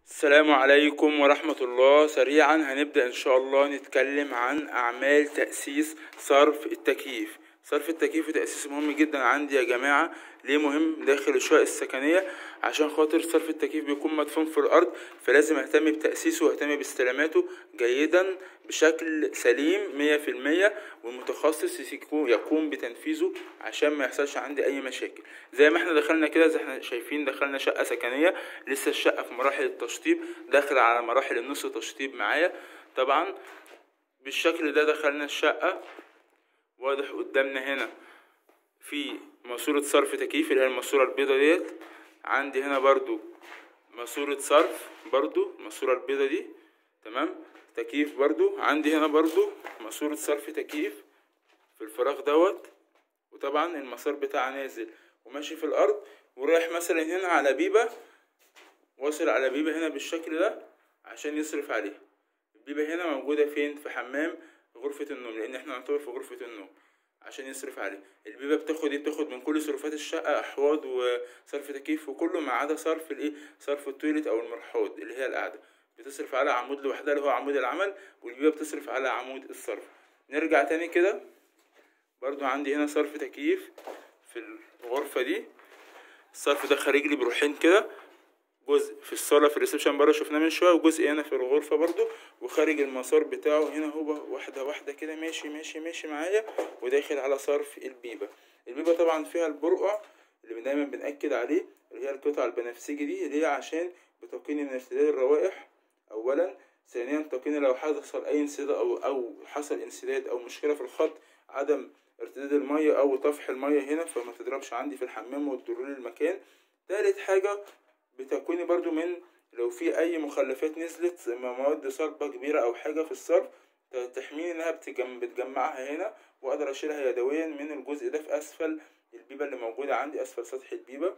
السلام عليكم ورحمة الله سريعا هنبدأ إن شاء الله نتكلم عن أعمال تأسيس صرف التكييف صرف التكييف وتأسيسه مهم جدا عندي يا جماعة ليه مهم داخل الشقق السكنية عشان خاطر صرف التكييف بيكون مدفون في الأرض فلازم أهتم بتأسيسه وأهتم باستلاماته جيدا بشكل سليم مية في المية والمتخصص يكون يقوم بتنفيذه عشان ما يحصلش عندي أي مشاكل زي ما احنا دخلنا كده زي احنا شايفين دخلنا شقة سكنية لسه الشقة في مراحل التشطيب داخل على مراحل النص تشطيب معايا طبعا بالشكل ده دخلنا الشقة واضح قدامنا هنا في ماسورة صرف تكييف اللي هي الماسورة البيضة ديت عندي هنا برضو ماسورة صرف برضو الماسورة البيضة دي تمام تكييف برضو عندي هنا برضو ماسورة صرف تكييف في الفراغ دوت وطبعا المسار بتاعها نازل وماشي في الأرض ورايح مثلا هنا على بيبة واصل على بيبة هنا بالشكل ده عشان يصرف عليها البيبة هنا موجودة فين في حمام غرفة النوم لأن احنا نعتبر في غرفة النوم عشان يصرف عليه البيبة بتاخد ايه بتاخد من كل صرفات الشقة أحواض وصرف تكييف وكله ما عدا صرف الايه صرف التويلت أو المرحاض اللي هي القعدة بتصرف على عمود لوحدها اللي هو عمود العمل والبيبة بتصرف على عمود الصرف نرجع تاني كده برضو عندي هنا صرف تكييف في الغرفة دي الصرف ده خارج لي بروحين كده جزء في الصالة في الريسبشن بره شفناه من شوية وجزء هنا في الغرفة برضو وخارج المسار بتاعه هنا هو واحدة واحدة كده ماشي ماشي ماشي معايا وداخل على صرف البيبة البيبة طبعا فيها البرقع اللي دايما بنأكد عليه اللي هي القطعة البنفسجي دي اللي هي عشان بتقيني من ارتداد الروائح أولا ثانيا تقيني لو حصل أي انسداد أو أو حصل انسداد أو مشكلة في الخط عدم ارتداد المية أو طفح المية هنا فما تضربش عندي في الحمام وتضرلي المكان تالت حاجة بتكويني برضو من لو في اي مخلفات نزلت مواد صلبة كبيرة او حاجة في الصرف تحميني انها بتجم بتجمعها هنا واقدر اشيلها يدويا من الجزء ده في اسفل البيبة اللي موجودة عندي اسفل سطح البيبة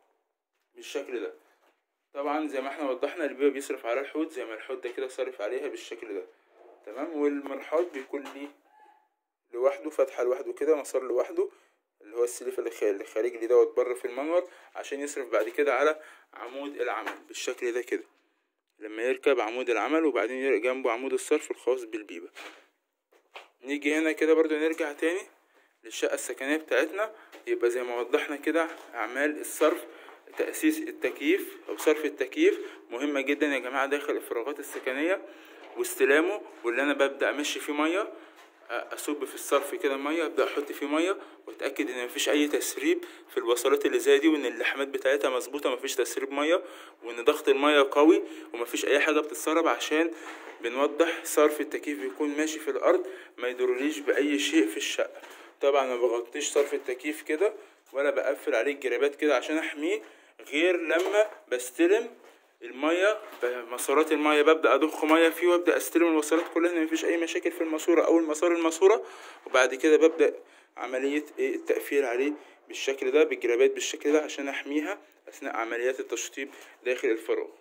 بالشكل ده طبعا زي ما احنا وضحنا البيبة بيصرف على الحوض زي ما الحوض ده كده صارف عليها بالشكل ده تمام والمرحاض بيكون ليه لوحده فتحة لوحده كده مسار لوحده اللي هو السليف اللي خارج لي دوت بره في المنور عشان يصرف بعد كده على عمود العمل بالشكل ده كده لما يركب عمود العمل وبعدين جنبه عمود الصرف الخاص بالبيبة نيجي هنا كده برضو نرجع تاني للشقة السكنية بتاعتنا يبقى زي ما وضحنا كده أعمال الصرف تأسيس التكييف أو صرف التكييف مهمة جدا يا جماعة داخل الفراغات السكنية واستلامه واللي أنا ببدأ أمشي فيه مية اصب في الصرف كده ميه ابدا احط فيه ميه واتاكد ان مفيش اي تسريب في الوصلات اللي زي دي وان اللحمات بتاعتها مظبوطه مفيش تسريب ميه وان ضغط الميه قوي ومفيش اي حاجه بتتسرب عشان بنوضح صرف التكييف بيكون ماشي في الارض ما يضرليش باي شيء في الشقه طبعا ما بغطيش صرف التكييف كده ولا بقفل عليه الجرابات كده عشان احميه غير لما بستلم المية مسارات المية ببدأ أضخ مية فيه وأبدأ أستلم الوصلات كلها إن مفيش أي مشاكل في الماسورة أو المسار الماسورة وبعد كده ببدأ عملية التقفيل عليه بالشكل ده بالجرابات بالشكل ده عشان أحميها أثناء عمليات التشطيب داخل الفراغ